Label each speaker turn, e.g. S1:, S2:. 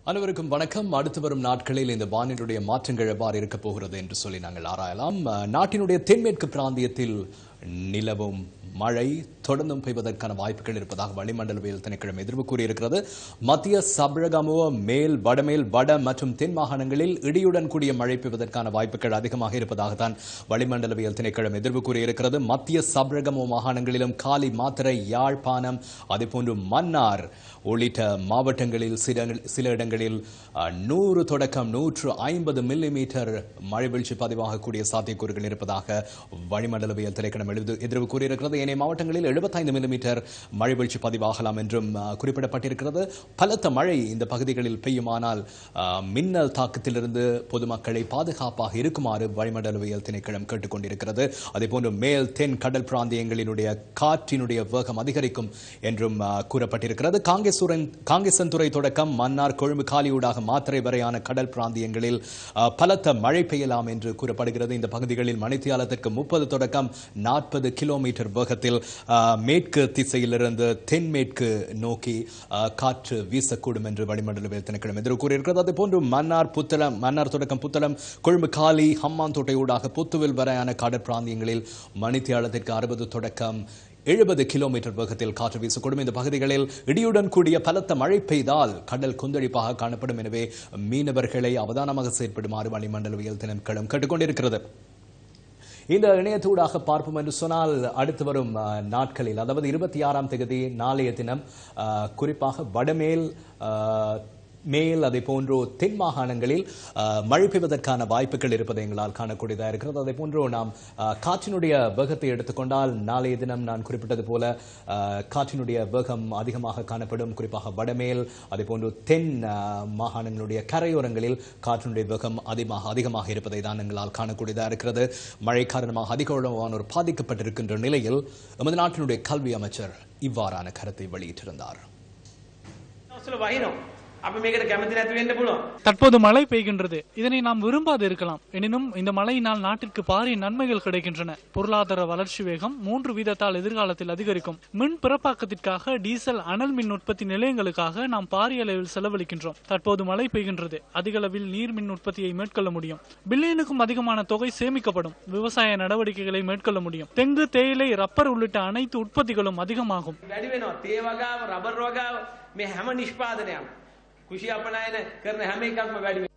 S1: அனைவருக்கும் வணக்கம் அடுத்து வரும் நாட்களில் இந்த வானிலுடைய மாற்றங்கள் எவ்வாறு இருக்க போகிறது என்று சொல்லி நாங்கள் ஆராயலாம் அஹ், நாட்டினுடைய தென்மேற்கு பிராந்தியத்தில் நிலவும் மழை தொடர்ந்தும் பெய்வதற்கான வாய்ப்புகள் இருப்பதாக வளிமண்டலவியல் திணைக்களம் எதிர்வு கூறியிருக்கிறது மத்திய சபரகமுவ மேல் வடமேல் வட மற்றும் தென் மாகாணங்களில் இடியுடன் கூடிய மழை பெய்வதற்கான வாய்ப்புகள் அதிகமாக இருப்பதாகத்தான் வளிமண்டலவியல் திணைக்களம் எதிர்வு கூறியிருக்கிறது மத்திய சபரகமுவ மாகாணங்களிலும் காலி மாத்திரை யாழ்ப்பாணம் அதேபோன்று மன்னார் உள்ளிட்ட மாவட்டங்களில் சில சில இடங்களில் அஹ், நூறு தொடக்கம் நூற்று ஐம்பது மில்லி மீட்டர் மழை வீழ்ச்சி பதிவாகக்கூடிய சாத்தியக்கூறுகள் இருப்பதாக வளிமண்டலவியல் திணைக்களம் எழுது எதிர்வு கூறியிருக்கிறது ஏனைய மாவட்டங்களில் எழுபத்தைந்து மில்லிமீட்டர் மழை வீழ்ச்சி பதிவாகலாம் என்றும் அஹ், குறிப்பிடப்பட்டிருக்கிறது பலத்த மழை இந்த பகுதிகளில் பெய்யுமானால் அஹ், மின்னல் தாக்கத்திலிருந்து பொதுமக்களை பாதுகாப்பாக இருக்குமாறு வளிமண்டலவியல் திணைக்களம் கேட்டுக்கொண்டிருக்கிறது அதேபோன்று மேல் தென் கடல் பிராந்தியங்களினுடைய காற்றினுடைய வேகம் அதிகரிக்கும் என்றும் அஹ், கூறப்பட்டிருக்கிறது காங்கேசுரன் காங்கேசன்துறை தொடக்கம் மன்னார் கொழும்பு காலியூடாக மாத்திரை வரையான கடல் பிராந்தியங்களில் அஹ், பலத்த மழை பெய்யலாம் என்று கூறப்படுகிறது இந்த பகுதிகளில் மணித்தியாலத்திற்கு முப்பது தொடக்கம் நாற்பது கிலோமீட்டர் வேகத்தில் அஹ், மேற்கு திசையிலிருந்து தென்மேற்கு நோக்கி அஹ், காற்று வீசக்கூடும் என்று வளிமண்டலவியல் திணைக்களம் எதிர்வு கூறியிருக்கிறது அதேபோன்று மன்னார் புத்தளம் மன்னார் தொடக்கம் புத்தளம் கொழும்பு காலி ஹம்மாந்தோட்டை ஊடாக புத்துவில் வரையான கடற் பிராந்தியங்களில் மணித்தியாலத்திற்கு அறுபது தொடக்கம் எழுபது கிலோமீட்டர் வேகத்தில் காற்று வீசக்கூடும் இந்த பகுதிகளில் இடியுடன் கூடிய பலத்த மழை பெய்தால் கடல் கொந்தளிப்பாக காணப்படும் எனவே மீனவர்களை அவதானமாக செயற்படுமாறு வளிமண்டலவியல் திணைக்களம் கேட்டுக்கொண்டிருக்கிறது இந்த இணையத்தூடாக பார்ப்போம் என்று சொன்னால் அடுத்து வரும் அஹ், நாட்களில் அதாவது இருபத்தி ஆறாம் தேதி நாளைய தினம் அஹ், குறிப்பாக வடமேல் அஹ், மேல் அதே போன்று தென் மாகாணங்களில் அஹ், மழை பெய்வதற்கான வாய்ப்புகள் இருப்பதை எங்களால் காணக்கூடியதாக இருக்கிறது அதே போன்று நாம் அஹ், காற்றினுடைய வேகத்தை எடுத்துக்கொண்டால் நாளைய தினம் நான் குறிப்பிட்டது போல அஹ், காற்றினுடைய வேகம் அதிகமாக காணப்படும் குறிப்பாக வடமேல் அதே போன்று தென் அஹ், மாகாணங்களுடைய கரையோரங்களில் காற்றினுடைய வேகம் அதிகமாக அதிகமாக இருப்பதை தான் எங்களால் காணக்கூடியதாக இருக்கிறது மழை காரணமாக அதிக அளவானோர் பாதிக்கப்பட்டிருக்கின்ற நிலையில் எமது நாட்டினுடைய கல்வி அமைச்சர் இவ்வாறான கருத்தை வெளியிட்டிருந்தார்
S2: දවස්වල වහිනවා. අපි මේකට කැමති නැති වෙන්න පුළුවන්.
S3: தற்போது மழை பெய்கின்றது இதனை நாம் விரும்பாது இருக்கலாம் எனினும் இந்த மழையினால் நாட்டிற்கு பாரிய நன்மைகள் கிடைக்கின்றன பொருளாதார வளர்ச்சி வேகம் மூன்று வீதத்தால் எதிர்காலத்தில் அதிகரிக்கும் மின் பிறப்பாக்கத்திற்காக டீசல் அனல் மின் உற்பத்தி நிலையங்களுக்காக நாம் பாரிய அளவில் செலவழிக்கின்றோம் தற்போது மழை பெய்கின்றது அதிக அளவில் நீர் மின் உற்பத்தியை மேற்கொள்ள முடியும் பில்லியனுக்கும் அதிகமான தொகை சேமிக்கப்படும் விவசாய நடவடிக்கைகளை மேற்கொள்ள முடியும் தெங்கு தேயிலை ரப்பர் உள்ளிட்ட அனைத்து உற்பத்திகளும் அதிகமாகும்
S2: වැඩි වෙනවා. තේ වගාව, රබර් වගාව මේ හැම නිෂ්පාදනයක්ම කුෂි අපනයන කරන හැම එකක්ම වැඩි වෙනවා.